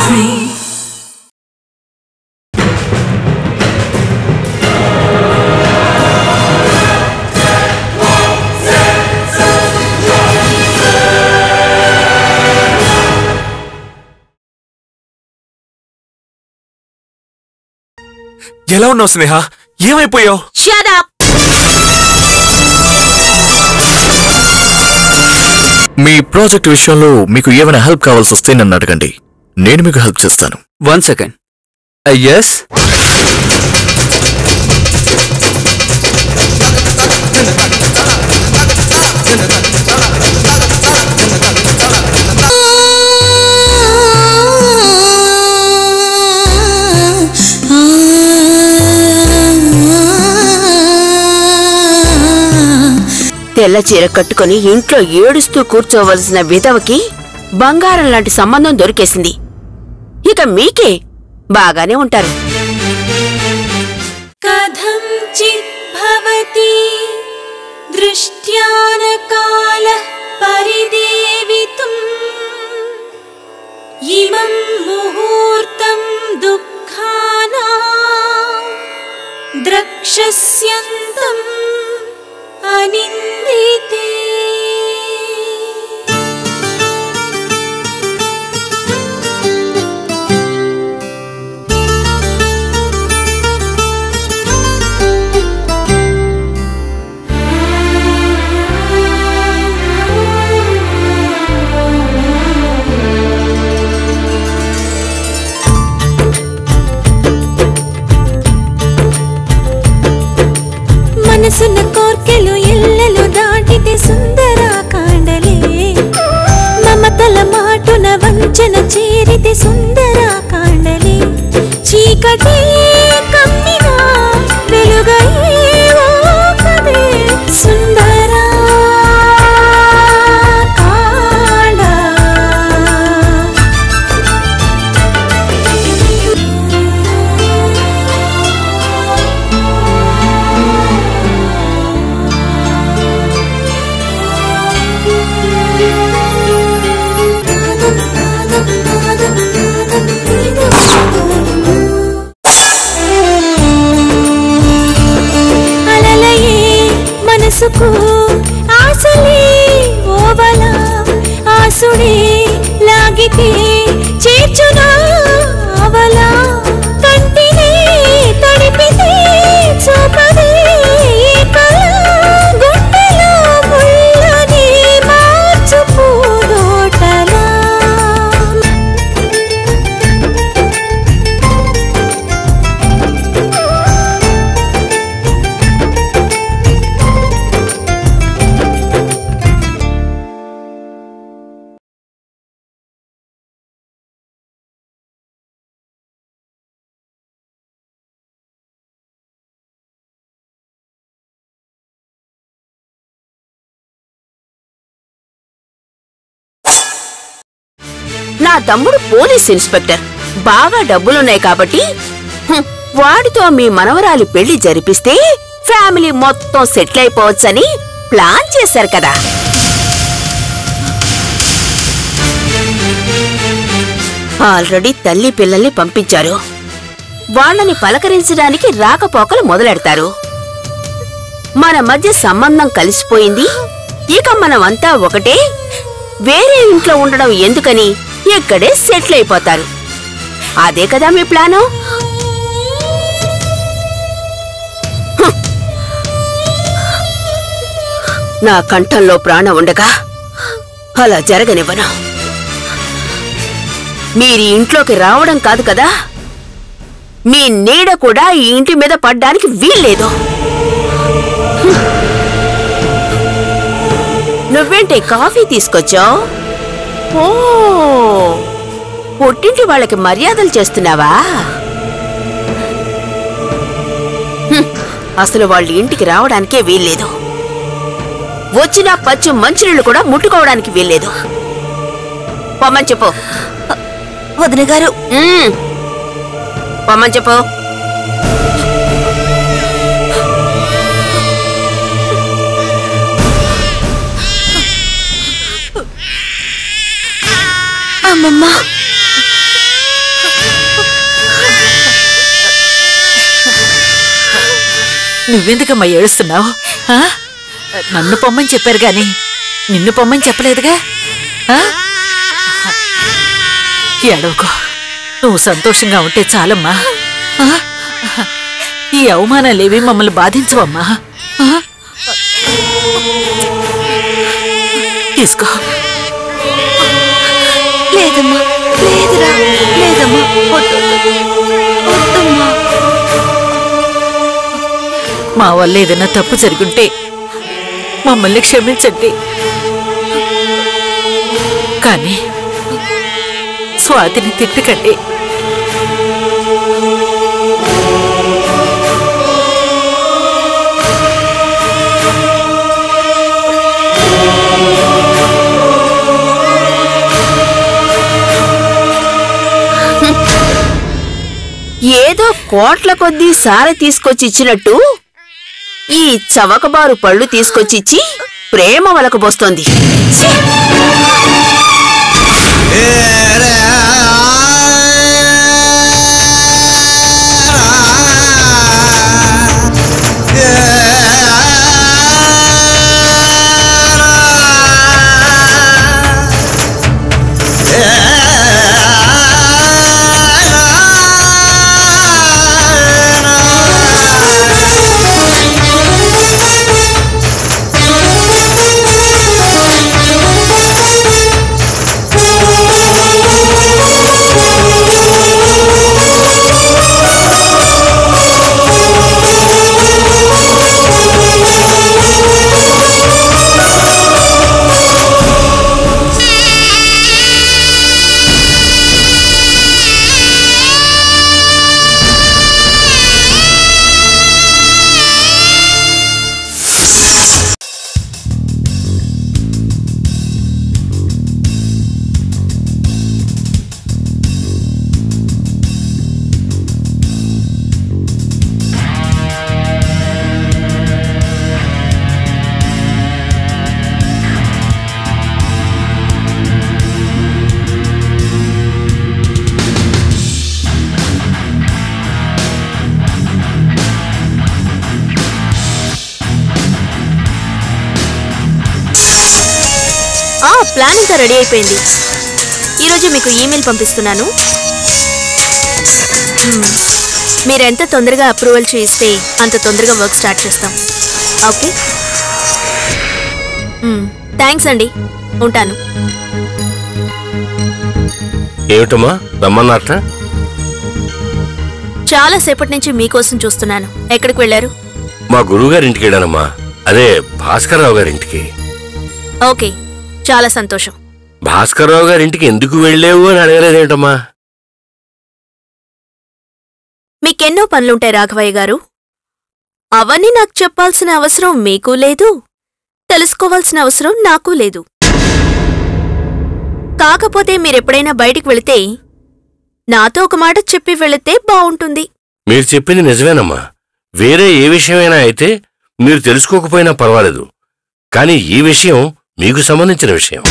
ఎలా ఉన్నావు స్నేహ ఏమైపోయావు Shut up! మీ ప్రాజెక్ట్ విషయంలో మీకు ఏమైనా హెల్ప్ కావాల్సి వస్తే నన్ను అడగండి నేను మీకు హెల్ప్ చేస్తాను వన్ సెకండ్ ఎస్ తెల్ల చీర కట్టుకొని ఇంట్లో ఏడుస్తూ కూర్చోవలసిన విధవకి బంగారం లాంటి సంబంధం దొరికేసింది ఇక మీకే బాగానే ఉంటారు कथञ्चिद्भवति दृष्ट्यानकालः परिदेवितुम् इमं मुहूर्तं दुःखाना द्रक्षस्यन्तम् अनिन्दिते మనసున్న కోర్కెలు ఎల్లెలు దాటితే సుందర కాండలే మమతల మాటున వంచన చేరితే సుందర కాండలే చీకటి కమ్మినా వెలుగయ్యేవో కదే సుందర కాండ అలలయే మనసుకు ఆశలే ఓవల ఆసుడే లాగితే చేర్చునా అవల కంటినే తడిపితే చూపదే ఈ కళ గుండెలో ముళ్ళని మార్చుపోదోటలా నా తమ్ముడు పోలీస్ ఇన్స్పెక్టర్ బాగా డబ్బులున్నాయి కాబట్టి హ్మ్, వాడితో మీ మనవరాలి పెళ్లి జరిపిస్తే ఫ్యామిలీ మొత్తం సెటిల్ అయిపోవచ్చని ప్లాన్ చేశారు కదా ఆల్రెడీ తల్లి పిల్లల్ని పంపించారు వాళ్ళని పలకరించడానికి రాకపోకలు మొదలెడతారు మన మధ్య సంబంధం కలిసిపోయింది ఇక మనమంతా ఒకటే వేరే ఇంట్లో ఉండడం ఎందుకని ఇక్కడే సెటిల్ అయిపోతారు అదే కదా మీ ప్లాను హ్మ్. నా కంఠంలో ప్రాణం ఉండగా అలా జరగనివ్వను మీరు ఈ ఇంట్లోకి రావడం కాదు కదా మీ నీడ కూడా ఈ ఇంటి మీద పడ్డానికి వీల్లేదు హ్మ్. నువ్వేంటి కాఫీ తీసుకొచ్చావు ఓ పుట్టింటి వాళ్ళకి మర్యాదలు చేస్తున్నావా హ్మ్, అసలు వాళ్ళ ఇంటికి రావడానికే వీల్లేదు వచ్చిన పచ్చి మంచినీళ్ళు కూడా ముట్టుకోవడానికి వీల్లేదు పొమ్మని చెప్పు వదిన గారు మ్మ్. పొమ్మని చెప్పు అమ్మమ్మ నువ్వెందుకమ్మా ఏడుస్తున్నావు ఆ? నన్ను పొమ్మని చెప్పారు గాని నిన్ను పొమ్మని చెప్పలేదుగా ఆ? ఏడవకో నువ్వు సంతోషంగా ఉంటే చాలమ్మా ఆ? ఈ అవమానాలేవి మమ్మల్ని బాధించవమ్మా ఆ? తీసుకో లేదమ్మా లేదురా లేదమ్మా వద్దు వద్దమ్మా మా వల్ల ఏదైనా తప్పు జరుగుంటే మమ్మల్ని క్షమించండి కానీ స్వాతిని తిట్టకండి ఏదో కోట్ల కొద్దీ సార తీసుకొచ్చి ఇచ్చినట్టు ఈ చవకబారు పళ్ళు తీసుకొచ్చిచ్చి ప్రేమ వలకబోస్తోంది ఆ ప్లాన్ ఇంకా రెడీ అయిపోయింది ఈరోజు మీకు ఈమెయిల్ పంపిస్తున్నాను మ్మ్. మీరు ఎంత తొందరగా అప్రూవల్ చేయిస్తే అంత తొందరగా వర్క్ స్టార్ట్ చేస్తాం ఓకే థ్యాంక్స్ అండి ఉంటాను ఏమిటమ్మా రమ్మన్నట్ట చాలా సేపటి నుంచి మీకోసం చూస్తున్నాను ఎక్కడికి వెళ్ళారు మా గురువుగారి ఇంటికి వెళ్ళానమ్మా అదే భాస్కర్రావు గారి ఇంటికి ఓకే చాలా సంతోషం భాస్కర్రావు గారి ఇంటికి ఎందుకు వెళ్ళేవు అని అడగలేదేంటమ్మా మీకెన్నో పనులుంటాయి రాఘవయ్య గారు అవన్నీ నాకు చెప్పాల్సిన అవసరం మీకు లేదు తెలుసుకోవాల్సిన అవసరం నాకు లేదు కాకపోతే మీరెప్పుడైనా బయటికి వెళితే నాతో ఒక మాట చెప్పి వెళితే బావుంటుంది మీరు చెప్పింది నిజమేనమ్మా వేరే ఏ విషయమైనా అయితే మీరు తెలుసుకోకపోయినా పర్వాలేదు కానీ ఈ విషయం మీకు సంబంధించిన విషయం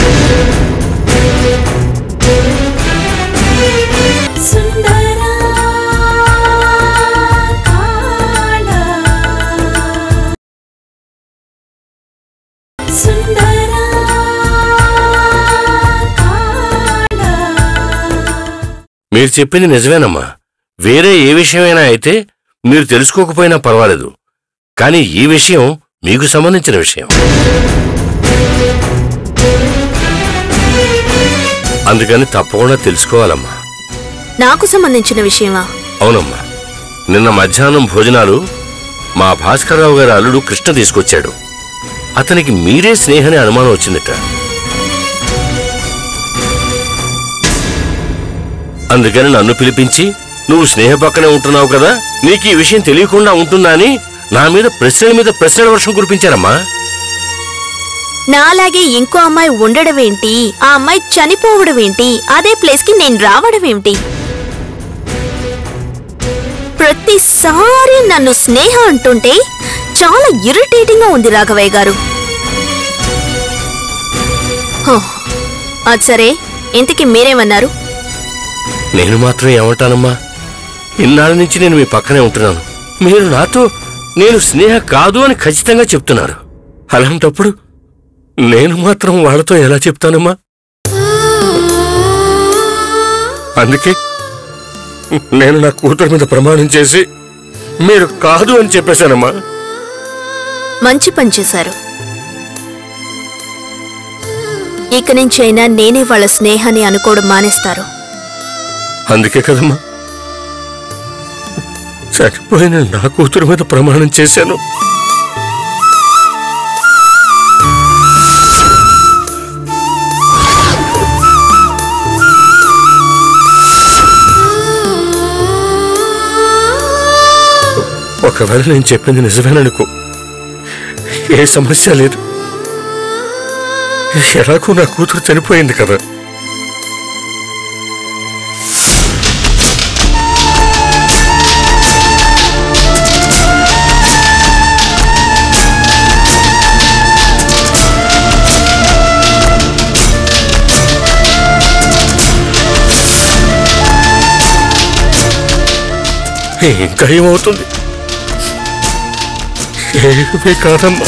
మీరు చెప్పింది నిజమేనమ్మా వేరే ఏ విషయమైనా అయితే మీరు తెలుసుకోకపోయినా పర్వాలేదు కానీ ఈ విషయం మీకు సంబంధించిన విషయం అందుకని తప్పకుండా తెలుసుకోవాలమ్మా నాకు సంబంధించిన విషయమా అవునమ్మా నిన్న మధ్యాహ్నం భోజనాలు మా భాస్కర్రావు గారి అల్లుడు కృష్ణ తీసుకొచ్చాడు అతనికి మీరే స్నేహని అనుమానం వచ్చిందట అందుకని నన్ను పిలిపించి నువ్వు స్నేహ పక్కనే ఉంటున్నావు కదా నీకు ఈ విషయం తెలియకుండా ఉంటుందా అని నా మీద ప్రశ్నల మీద ప్రశ్నల వర్షం కురిపించారమ్మా నాలాగే ఇంకో అమ్మాయి ఉండడం ఏంటి ఆ అమ్మాయి చనిపోవడం ఏంటి అదే ప్లేస్ కి నేను రావడం ఏంటి ప్రతిసారి నన్ను స్నేహ అంటుంటే చాలా ఇరిటేటింగ్ గా ఉంది రాఘవయ్య గారు హో, అది సరే ఇంతకీ మీరేమన్నారు నేను మాత్రం ఏమంటానమ్మా ఇన్నాళ్ళ నుంచి నేను మీ పక్కనే ఉంటున్నాను మీరు నాతో నేను స్నేహ కాదు అని ఖచ్చితంగా చెప్తున్నారు అలాంటప్పుడు నేను మాత్రం వాళ్ళతో ఎలా చెప్తానమ్మా అందుకే నేను నా కూతురు మీద ప్రమాణం చేసి మీరు కాదు అని చెప్పేశానమ్మా మంచి పని చేశారు ఇక నుంచైనా నేనే వాళ్ళ స్నేహాన్ని అనుకోవడం మానేస్తారు అందుకే కదమ్మా చనిపోయిన నా కూతురు మీద ప్రమాణం చేశాను ఒకవేళ నేను చెప్పింది నిజమేననుకో ఏ సమస్య లేదు ఎలాగో నా కూతురు చనిపోయింది కదా ఇంకా ఏమవుతుంది ఏమీ కాదమ్మా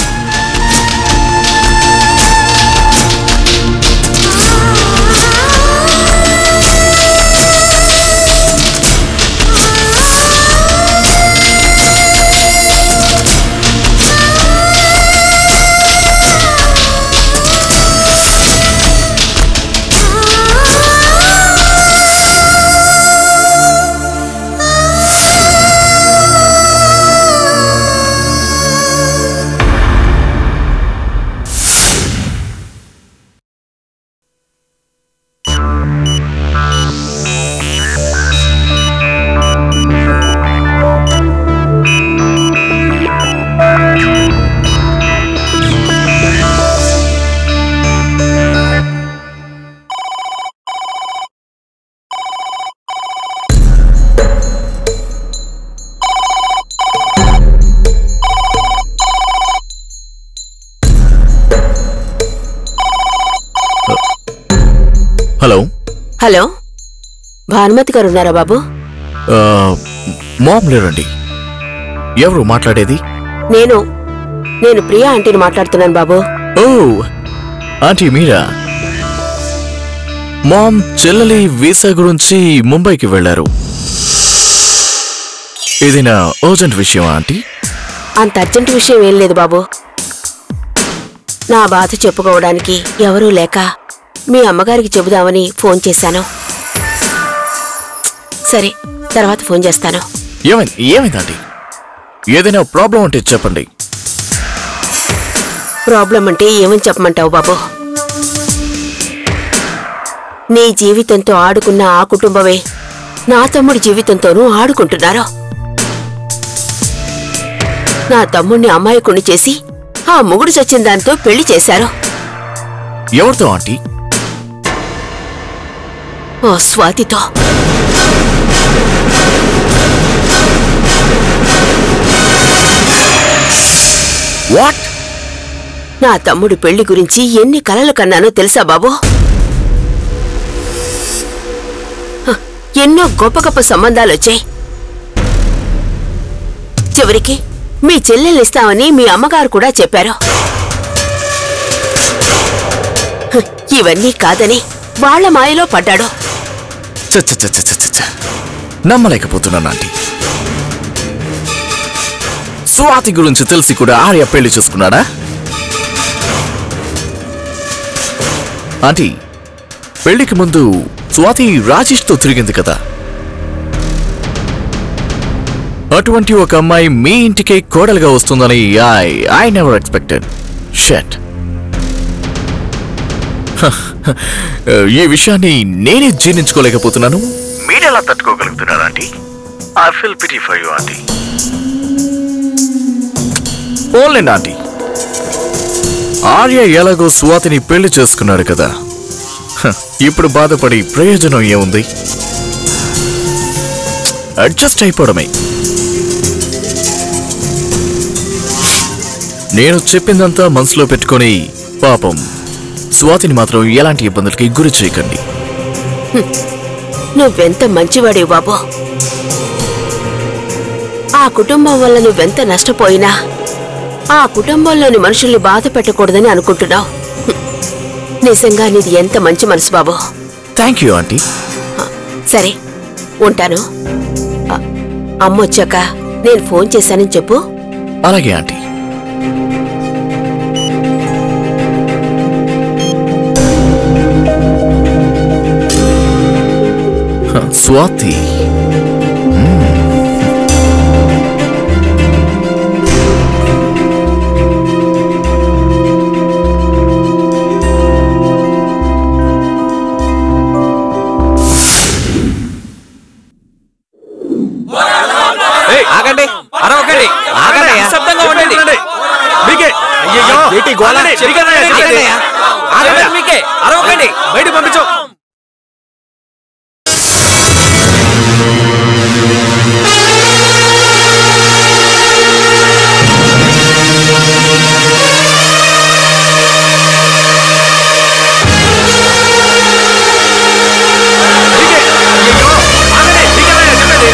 హలో హలో భానుమతి గారు ఉన్నారా బాబు ఆ, మామ్ లేరండి ఎవరు మాట్లాడేది నేను నేను ప్రియా ఆంటీని మాట్లాడుతున్నాను బాబు ఓ ఆంటీ మీరా మామ్ చెల్లెలి వీసా గురించి ముంబైకి వెళ్ళారు ఇది నా అర్జెంట్ విషయం ఆంటీ అంత అర్జెంట్ విషయం ఏం లేదు బాబు నా బాధ చెప్పుకోవడానికి ఎవరూ లేక మీ అమ్మగారికి చెబుదామని ఫోన్ చేశాను సరే తర్వాత ఫోన్ చేస్తాను ఏమైంది ఏమైంది ఆంటీ ఏదైనా ప్రాబ్లం ఉంటే చెప్పండి ప్రాబ్లం అంటే ఏమని చెప్పమంటావు బాబు నీ జీవితంతో ఆడుకున్న ఆ కుటుంబమే నా తమ్ముడి జీవితంతోనూ ఆడుకుంటున్నారు నా తమ్ముణ్ణి అమాయకుణ్ణి చేసి ఆ మొగుడు చచ్చిన దాంతో పెళ్లి చేశారు ఎవరితో ఆంటీ ఓ స్వాతితో వాట్ నా తమ్ముడి పెళ్లి గురించి ఎన్ని కలలు కన్నానో తెలుసా బాబు హ, ఎన్నో గొప్ప గొప్ప సంబంధాలొచ్చాయి చివరికి మీ చెల్లెల్నిస్తామని మీ అమ్మగారు కూడా చెప్పారు హ, ఇవన్నీ కాదని వాళ్ళ మాయలో పడ్డాడు చ చ చ చ చ చ చ. నమ్మలేకపోతున్నాను ఆంటీ స్వాతి గురించి తెలిసి కూడా ఆర్య పెళ్లి చేసుకున్నాడా ఆంటీ పెళ్లికి ముందు స్వాతి రాజేష్తో తిరిగింది కదా అటువంటి ఒక అమ్మాయి మీ ఇంటికే కోడలుగా వస్తుందని I I never expected shut ఈ విషయాన్ని నేనే జీర్ణించుకోలేకపోతున్నాను మీరెలా తట్టుకోగలుగుతున్నారు aunty I feel pity for you aunty only aunty Arya ఎలాగో స్వాతిని పెళ్లి చేసుకున్నాడు కదా హ, ఇప్పుడు బాధపడి ప్రయోజనం ఏముంది అడ్జస్ట్ అయిపోవడమే నేను చెప్పిందంతా మనసులో పెట్టుకొని పాపం స్వాతిని మాత్రం ఎలాంటి ఇబ్బందులకి గురి చేయకండి నువ్వెంత మంచివాడివి బాబు ఆ కుటుంబం వల్ల నువ్వెంత నష్టపోయినా ఆ కుటుంబంలోని మనుషుల్ని బాధ పెట్టకూడదని అనుకుంటున్నావు హ్మ్. నిజంగా నీది ఎంత మంచి మనసు బాబు థ్యాంక్ యూ ఆంటీ సరే ఉంటాను ఆ, అమ్మొచ్చాక నేను ఫోన్ చేశానని చెప్పు అలాగే ఆంటీ హ, స్వాతి ఆగండి అరవకండి ఆగండి నిశ్శబ్దంగా ఉండండి మీకే అయ్యయ్యో ఏంటి గోల? ఆగండి, మీకేనా చెప్పేది? ఆగండి. ఆగండి. మీకే అరవకండి బయటికి పంపించు మీకే అయ్యయ్యో ఆగండి మీకేనా చెప్పేది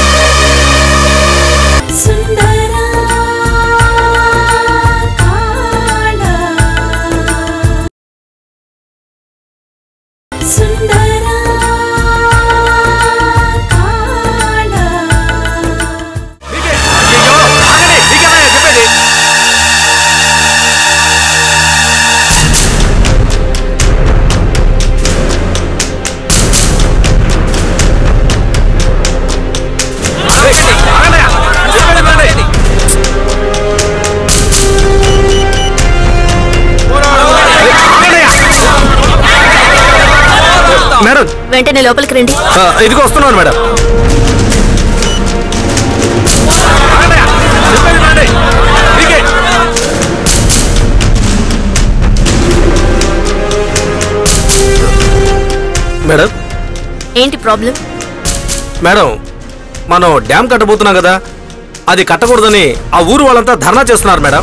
మీకే అయ్యయ్యో ఆగండి మీకేనా చెప్పేది ఆగండి ఆగండి చెప్పేది వినండి మేడం వెంటనే లోపలికి రండి ఆ, ఇదిగో వస్తున్నాను మేడం ఆగండి, చెప్పేది వినండి. మీకే. మేడం ఏంటి ప్రాబ్లం మేడం మనం డ్యామ్ కట్టబోతున్నాం కదా అది కట్టకూడదని ఆ ఊరు వాళ్ళంతా ధర్నా చేస్తున్నారు మేడం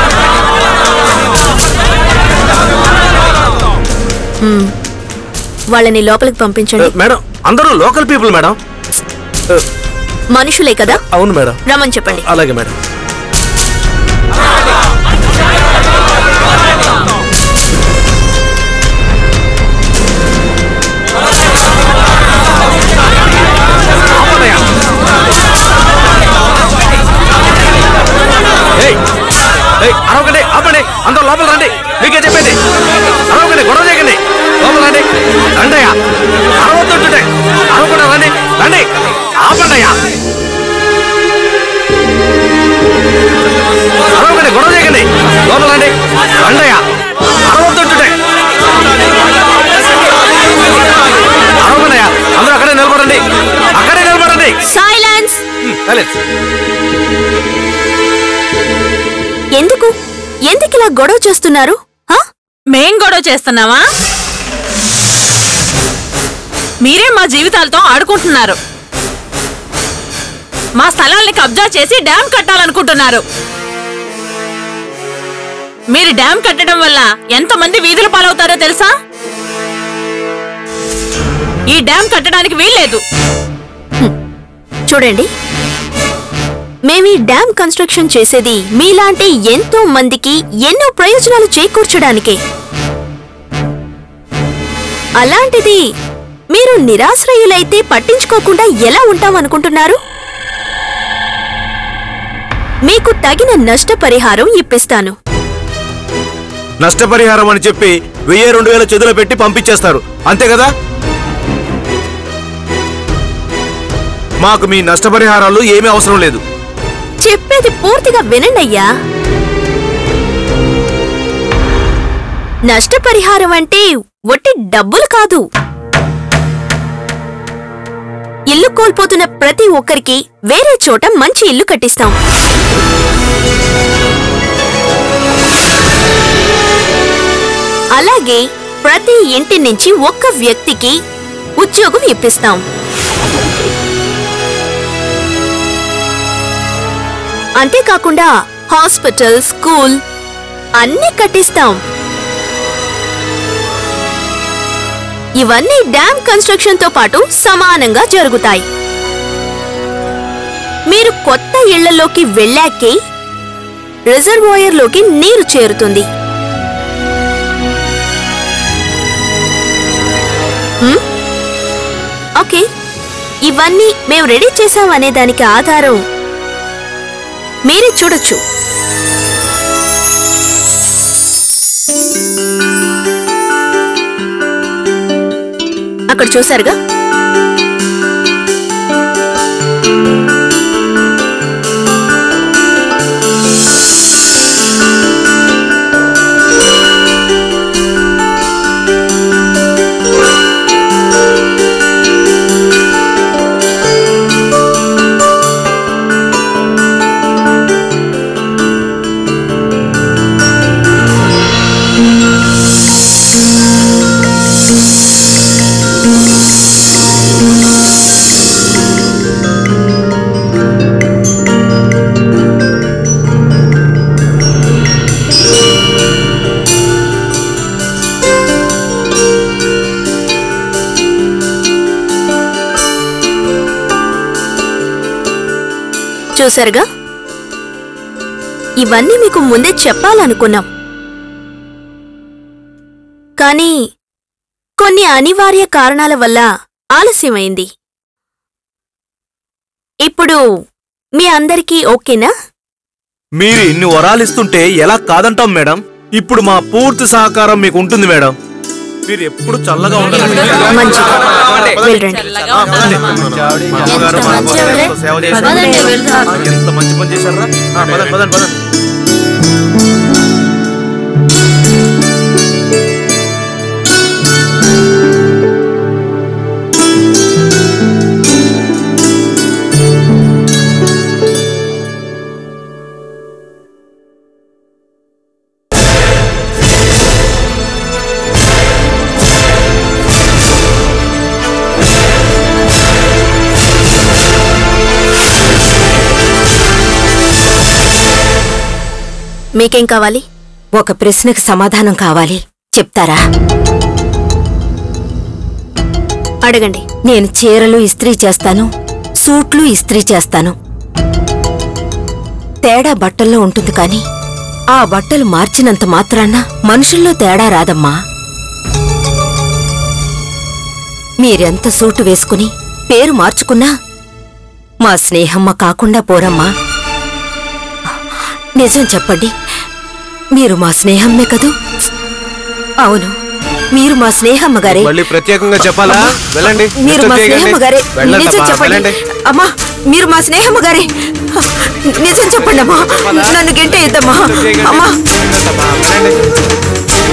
వాళ్ళని లోపలికి ఆ, పంపించండి మేడం అందరూ లోకల్ పీపుల్ మేడం ఆ, మనుషులే కదా అవును మేడం రమ్మని చెప్పండి అలాగే మేడం ఏయ్, ఏయ్, అరవకండి ఆపండి అందరూ లోపల రండి మీకే చెప్పేది అరవకండి గొడవ చేయకండి లోపల రండి రండయ్యా అరవద్దుంటుంటే అరవకుండా రండి రండి ఆపండయ్యా అరవకండి గొడవ చేయకండి లోపల రండి రండయ్యా అరవద్దుంటుంటే అరవకండయ్యా అందరూ అక్కడే నిలబడండి అక్కడే నిలబడండి సైలెన్స్ సైలెన్స్ ఎందుకు ఎందుకు ఇలా గొడవ చేస్తున్నారు హా? మేం గొడవ చేస్తున్నావా మీరే మా జీవితాలతో ఆడుకుంటున్నారు మా స్థలాల్ని కబ్జా చేసి డ్యామ్ కట్టాలనుకుంటున్నారు మీరు డ్యామ్ కట్టడం వల్ల ఎంతమంది వీధుల పాలవుతారో తెలుసా ఈ డ్యామ్ కట్టడానికి వీల్లేదు చూడండి మేము ఈ డ్యామ్ కన్స్ట్రక్షన్ చేసేది మీలాంటి ఎంతో మందికి ఎన్నో ప్రయోజనాలు చేకూర్చడానికే అలాంటిది మీరు నిరాశ్రయులైతే పట్టించుకోకుండా ఎలా ఉంటామనుకుంటున్నారు మీకు తగిన నష్టపరిహారం ఇప్పిస్తాను నష్టపరిహారం అని చెప్పి వెయ్యి రెండు వేల చెదులు పెట్టి పంపించేస్తారు అంతే కదా మాకు మీ నష్టపరిహారాలు ఏమీ అవసరం లేదు చెప్పేది పూర్తిగా వినండయ్యా నష్టపరిహారం అంటే ఒట్టి డబ్బులు కాదు ఇల్లు కోల్పోతున్న ప్రతి ఒక్కరికి వేరే చోట మంచి ఇల్లు కట్టిస్తాం అలాగే ప్రతి ఇంటి నుంచి ఒక్క వ్యక్తికి ఉద్యోగం ఇప్పిస్తాం అంతేకాకుండా హాస్పిటల్ స్కూల్ అన్నీ కట్టిస్తాం ఇవన్నీ డ్యామ్ కన్స్ట్రక్షన్ తో పాటు సమానంగా జరుగుతాయి మీరు కొత్త ఇళ్లలోకి వెళ్ళాకే రిజర్వాయర్లోకి నీరు చేరుతుంది హ్మ్? ఓకే ఇవన్నీ మేము రెడీ చేశామనే దానికి ఆధారం మీరే చూడొచ్చు అక్కడ చూసారుగా చూసారుగా ఇవన్నీ మీకు ముందే చెప్పాలనుకున్నాం కానీ కొన్ని అనివార్య కారణాల వల్ల ఆలస్యమైంది ఇప్పుడు మీ అందరికీ ఓకేనా మీరు ఇన్ని వరాలు ఇస్తుంటే ఎలా కాదంటాం మేడం ఇప్పుడు మా పూర్తి సహకారం మీకు ఉంటుంది మేడం మీరు ఎప్పుడు చల్లగా ఉండాలి మంచిది వెళ్ళండి ఆ, పదండి. మా అమ్మగారు మా అమ్మగారు ఎంతో సేవ చేశారు. ఎంత మంచి పని చేశారా ఆ, పదండి పదండి పదండి మీకేం కావాలి ఒక ప్రశ్నకు సమాధానం కావాలి చెప్తారా అడగండి నేను చీరలు ఇస్త్రీ చేస్తాను సూట్లు ఇస్త్రీ చేస్తాను తేడా బట్టల్లో ఉంటుంది కానీ ఆ బట్టలు మార్చినంత మాత్రాన మనుషుల్లో తేడా రాదమ్మా మీరెంత సూటు వేసుకుని పేరు మార్చుకున్నా మా స్నేహమ్మ కాకుండా పోరమ్మా నిజం చెప్పండి మీరు మా స్నేహమ్మే కదూ అవును మీరు మా స్నేహమ్మ గారే మళ్ళీ ప్రత్యేకంగా చెప్పాలా వెళ్ళండి మీరు మా స్నేహమ్మ గారే వెళ్ళండి నిజం అమ్మా, చెప్పండి వెళ్ళండి అమ్మా మీరు మా స్నేహమ్మ గారే నిజం చెప్పండి అమ్మా నన్ను గంటే ఇద్దమ్మా అమ్మా వెళ్ళండమ్మా, వెళ్ళండి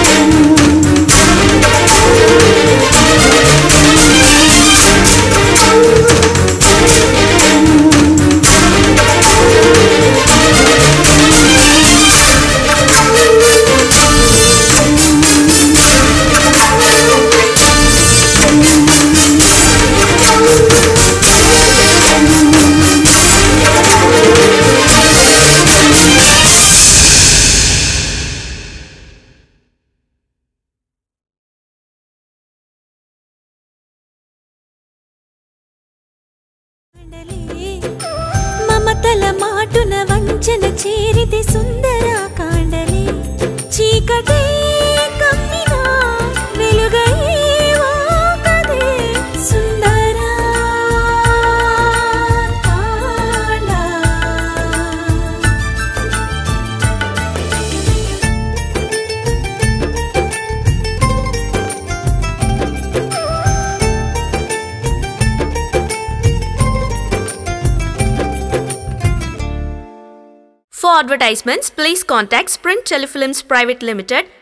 మమతల మాటున వంచన చేరితి సుందర కాండలే చీకటే కమ్మినా వెలుగయ్యేవో కదే సుందర కాండ For advertisements, please contact Sprint Telefilms Private Limited,